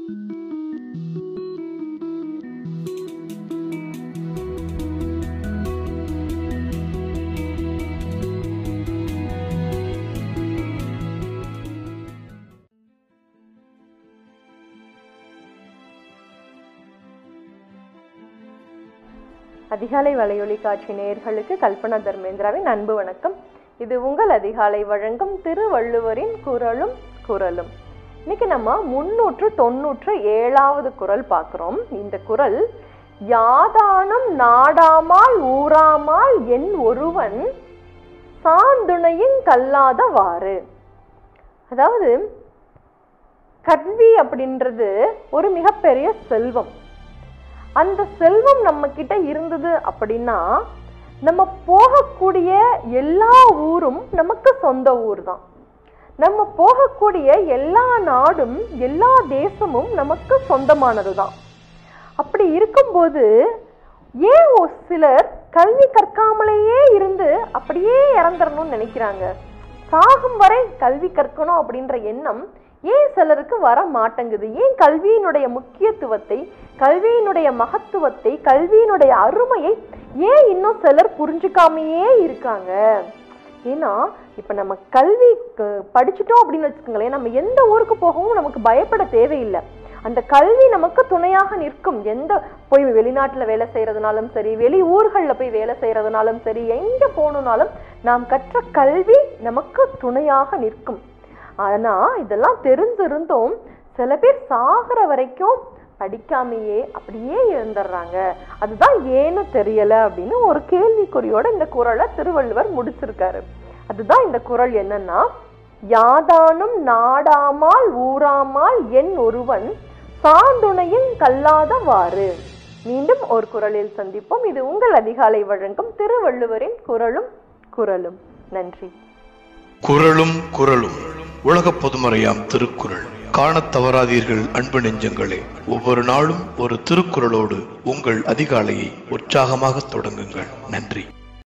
அதிகாலை வலையொலி காட்சி நேயர்களுக்கு கல்பனா தர்மேந்திராவின் அன்பு வணக்கம் இது உங்கள் அதிகாலை வழங்கும் திருவள்ளுவரின் குரலும் குரலும் இன்னைக்கு நம்ம முன்னூற்று தொண்ணூற்று ஏழாவது குரல் பார்க்கிறோம் இந்த குரல் யாதானும் நாடாமால் ஊராமால் என் ஒருவன் சாந்துணையின் கல்லாதவாறு அதாவது கல்வி அப்படின்றது ஒரு மிகப்பெரிய செல்வம் அந்த செல்வம் நம்ம கிட்ட இருந்தது அப்படின்னா நம்ம போகக்கூடிய எல்லா ஊரும் நமக்கு சொந்த ஊர் தான் நம்ம போகக்கூடிய எல்லா நாடும் எல்லா தேசமும் நமக்கு சொந்தமானது தான் அப்படி இருக்கும்போது ஏன் ஒரு சிலர் கல்வி கற்காமலேயே இருந்து அப்படியே இறந்துடணும்னு நினைக்கிறாங்க சாகும் வரை கல்வி கற்கணும் அப்படின்ற எண்ணம் ஏன் சிலருக்கு வர மாட்டேங்குது ஏன் கல்வியினுடைய முக்கியத்துவத்தை கல்வியினுடைய மகத்துவத்தை கல்வியினுடைய அருமையை ஏன் இன்னும் சிலர் புரிஞ்சுக்காமையே இருக்காங்க ஏன்னா இப்ப நம்ம கல்வி க- படிச்சுட்டோம் அப்படின்னு வச்சுக்கோங்களேன் நம்ம எந்த ஊருக்கு போகவும் நமக்கு பயப்பட தேவையில்லை அந்த கல்வி நமக்கு துணையாக நிற்கும் எந்த போய் வெளிநாட்டுல வேலை செய்யறதுனாலும் சரி வெளி ஊர்கள்ல போய் வேலை செய்யறதுனாலும் சரி எங்க போகணும்னாலும் நாம் கற்ற கல்வி நமக்கு துணையாக நிற்கும் ஆனா இதெல்லாம் தெரிஞ்சிருந்தும் சில பேர் சாகிற வரைக்கும் படிக்காமையே அப்படியே இருந்துடுறாங்க அதுதான் ஏன்னு தெரியல அப்படின்னு ஒரு கேள்விக்குறியோட இந்த குறளை திருவள்ளுவர் முடிச்சிருக்காரு அதுதான் இந்த குறள் என்னன்னா யாதானும் நாடாமால் ஊராமால் என் ஒருவன் சாந்துணையின் கல்லாதவாறு மீண்டும் ஒரு குறளில் சந்திப்போம் இது உங்கள் அதிகாலை வழங்கும் திருவள்ளுவரின் குறளும் குரலும் நன்றி குரலும் குரலும் உலக பொதுமறையாம் திருக்குறள் காணத் தவறாதீர்கள் அன்பு நெஞ்சங்களே ஒவ்வொரு நாளும் ஒரு திருக்குறளோடு உங்கள் அதிகாலையை உற்சாகமாக தொடங்குங்கள் நன்றி